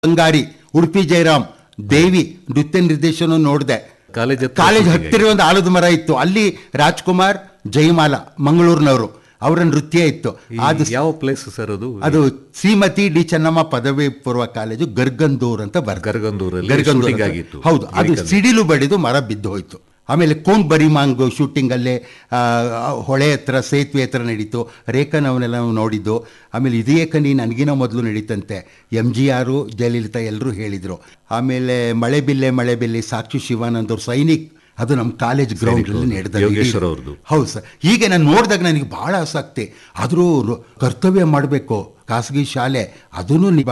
ಬಂಗಾರಿ ಉಡುಪಿ ಜಯರಾಮ್ ದೇವಿ ನೃತ್ಯ ನಿರ್ದೇಶನ ನೋಡಿದೆ ಕಾಲೇಜ್ ಹತ್ರ ಕಾಲೇಜ್ shooting ಹತ್ತಿರ ಒಂದು ಆಲದ ಮರ ಇತ್ತು ಅಲ್ಲಿ ರಾಜ್ಕುಮಾರ್ ಜಯಮಾಲ ಮಂಗಳೂರಿನವರು ಅವರ ನೃತ್ಯ ಇತ್ತು ಈ ಅದು ಯಾವ ಪ್ಲೇಸ್ ಸರ್ ಅದು ಅದು ಶ್ರೀಮತಿ ಡಿ ಚೆನ್ನಮ್ಮ ಪದವಿ ಪೂರ್ವ ಕಾಲೇಜು ಗರ್ಗಂದೂರ್ ಅಂತ ಬರ್ತದೆ ಗರ್ಗಂದೂರಲ್ಲಿ ಗರ್ಗಂದೂರ್ shooting ಅಂತ. ಆಗಿತ್ತು. ಹೌದು ಅದು ಗಿರಿಕಲ್. ಸಿಡಿಲು ಬಡಿದು ಮರ ಬಿದ್ದು ಹೋಯ್ತು ಆಮೇಲೆ ಕೋನ್ ಬರಿಮಾಂಗ್ ಶೂಟಿಂಗ್ ಅಲ್ಲೇ ಆ, ಹೊಳೆ ಹತ್ರ ಸೇತುವೆ ಹತ್ರ ನಡೀತು ರೇಖನ್ ಅವನ್ನೆಲ್ಲ ನಾವು ನೋಡಿದ್ದು ಆಮೇಲೆ ಇದೇಕ ನೀ ನನಗಿನ ಮೊದಲು ನಡೀತಂತೆ ಎಮ್ ಜಿ ಆರು ಜಯಲಲಿತಾ ಎಲ್ಲರೂ ಹೇಳಿದರು ಆಮೇಲೆ ಮಳೆ ಬಿಲ್ಲೆ ಮಳೆ ಬಿಲ್ಲೆ ಸಾಕ್ಷಿ ಶಿವಾನಂದ್ ಅವ್ರು ಸೈನಿಕ್ ಅದು ನಮ್ಮ ಕಾಲೇಜ್ ಗ್ರೌಂಡಲ್ಲಿ ನಡೆದ ಯೋಗೇಶ್ವರ್ ಅವ್ರದ್ದು. ಹೌದು ಸರ್ ಹೀಗೆ ನಾನು ನೋಡಿದಾಗ ನನಗೆ ಬಹಳ ಆಸಕ್ತಿ ಆದರೂ ಕರ್ತವ್ಯ ಮಾಡಬೇಕು ಖಾಸಗಿ ಶಾಲೆ ಅದನ್ನು